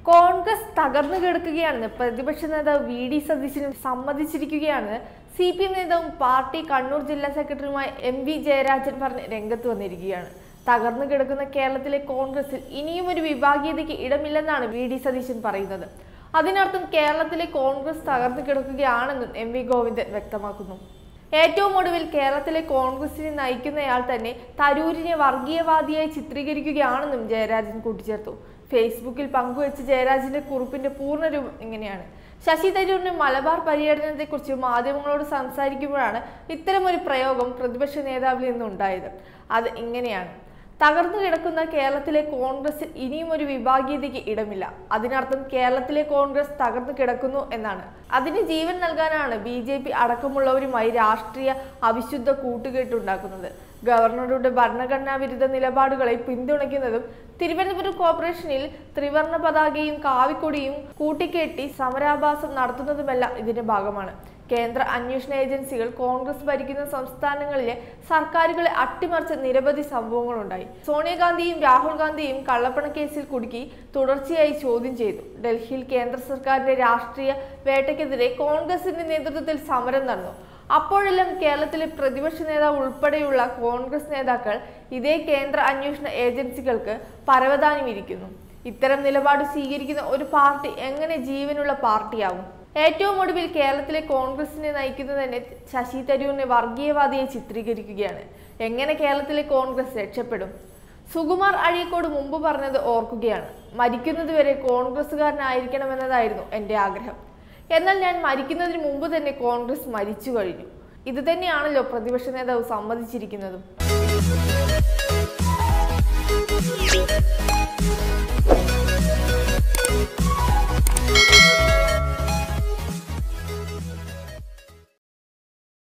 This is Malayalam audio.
കോൺഗ്രസ് തകർന്നു കിടക്കുകയാണെന്ന് പ്രതിപക്ഷ നേതാവ് വി ഡി സതീശനും സമ്മതിച്ചിരിക്കുകയാണെന്ന് സി പി എം നേതാവും പാർട്ടി കണ്ണൂർ ജില്ലാ സെക്രട്ടറിയുമായ എം വി ജയരാജൻ പറഞ്ഞ് രംഗത്ത് വന്നിരിക്കുകയാണ് തകർന്നു കിടക്കുന്ന കേരളത്തിലെ കോൺഗ്രസിൽ ഇനിയും ഒരു വിഭാഗീയതയ്ക്ക് ഇടമില്ലെന്നാണ് വി ഡി സതീശൻ പറയുന്നത് അതിനർത്ഥം കേരളത്തിലെ കോൺഗ്രസ് തകർന്നു കിടക്കുകയാണെന്നും എം വി ഗോവിന്ദൻ വ്യക്തമാക്കുന്നു ഏറ്റവും ഒടുവിൽ കേരളത്തിലെ കോൺഗ്രസിനെ നയിക്കുന്നയാൾ തന്നെ തരൂരിനെ വർഗീയവാദിയായി ചിത്രീകരിക്കുകയാണെന്നും ജയരാജൻ കൂട്ടിച്ചേർത്തു ഫേസ്ബുക്കിൽ പങ്കുവച്ച ജയരാജന്റെ കുറിപ്പിന്റെ പൂർണ്ണരൂപം ഇങ്ങനെയാണ് ശശി തരൂരിന്റെ മലബാർ പര്യടനത്തെക്കുറിച്ച് മാധ്യമങ്ങളോട് സംസാരിക്കുമ്പോഴാണ് ഇത്തരമൊരു പ്രയോഗം പ്രതിപക്ഷ നേതാവിൽ നിന്നുണ്ടായത് അത് ഇങ്ങനെയാണ് തകർന്നു കിടക്കുന്ന കേരളത്തിലെ കോൺഗ്രസിൽ ഇനിയും ഒരു വിഭാഗീയതയ്ക്ക് ഇടമില്ല അതിനർത്ഥം കേരളത്തിലെ കോൺഗ്രസ് തകർന്നു കിടക്കുന്നു എന്നാണ് അതിന് ജീവൻ നൽകാനാണ് ബി ജെ പി അടക്കമുള്ളവരുമായി രാഷ്ട്രീയ അവിശുദ്ധ കൂട്ടുകെട്ടുണ്ടാക്കുന്നത് ഗവർണറുടെ ഭരണഘടനാ വിരുദ്ധ നിലപാടുകളെ പിന്തുണയ്ക്കുന്നതും തിരുവനന്തപുരം കോർപ്പറേഷനിൽ ത്രിവർണ പതാകയും കാവിക്കൊടിയും കൂട്ടിക്കെട്ടി സമരാഭാസം നടത്തുന്നതുമെല്ലാം ഇതിന്റെ ഭാഗമാണ് കേന്ദ്ര അന്വേഷണ ഏജൻസികൾ കോൺഗ്രസ് ഭരിക്കുന്ന സംസ്ഥാനങ്ങളിലെ സർക്കാരുകളെ അട്ടിമറിച്ച നിരവധി സംഭവങ്ങളുണ്ടായി സോണിയാഗാന്ധിയും രാഹുൽ ഗാന്ധിയും കള്ളപ്പണ കേസിൽ കുടുക്കി തുടർച്ചയായി ചോദ്യം ചെയ്തു ഡൽഹിയിൽ കേന്ദ്ര സർക്കാരിന്റെ രാഷ്ട്രീയ വേട്ടയ്ക്കെതിരെ കോൺഗ്രസിന്റെ നേതൃത്വത്തിൽ സമരം നടന്നു അപ്പോഴെല്ലാം കേരളത്തിലെ പ്രതിപക്ഷ നേതാവ് ഉൾപ്പെടെയുള്ള കോൺഗ്രസ് നേതാക്കൾ ഇതേ കേന്ദ്ര അന്വേഷണ ഏജൻസികൾക്ക് പരവതാനിമിരിക്കുന്നു ഇത്തരം നിലപാട് സ്വീകരിക്കുന്ന ഒരു പാർട്ടി എങ്ങനെ ജീവനുള്ള പാർട്ടിയാവും ഏറ്റവും ഒടുവിൽ കേരളത്തിലെ കോൺഗ്രസിനെ നയിക്കുന്നത് തന്നെ ശശി തരൂരിനെ വർഗീയവാദിയെ ചിത്രീകരിക്കുകയാണ് എങ്ങനെ കേരളത്തിലെ കോൺഗ്രസ് രക്ഷപ്പെടും സുകുമാർ അഴീക്കോട് മുമ്പ് പറഞ്ഞത് ഓർക്കുകയാണ് മരിക്കുന്നതുവരെ കോൺഗ്രസ്സുകാരനായിരിക്കണമെന്നതായിരുന്നു എൻ്റെ ആഗ്രഹം എന്നാൽ ഞാൻ മരിക്കുന്നതിന് മുമ്പ് തന്നെ കോൺഗ്രസ് മരിച്ചു കഴിഞ്ഞു ഇത് തന്നെയാണല്ലോ പ്രതിപക്ഷ നേതാവ് സമ്മതിച്ചിരിക്കുന്നതും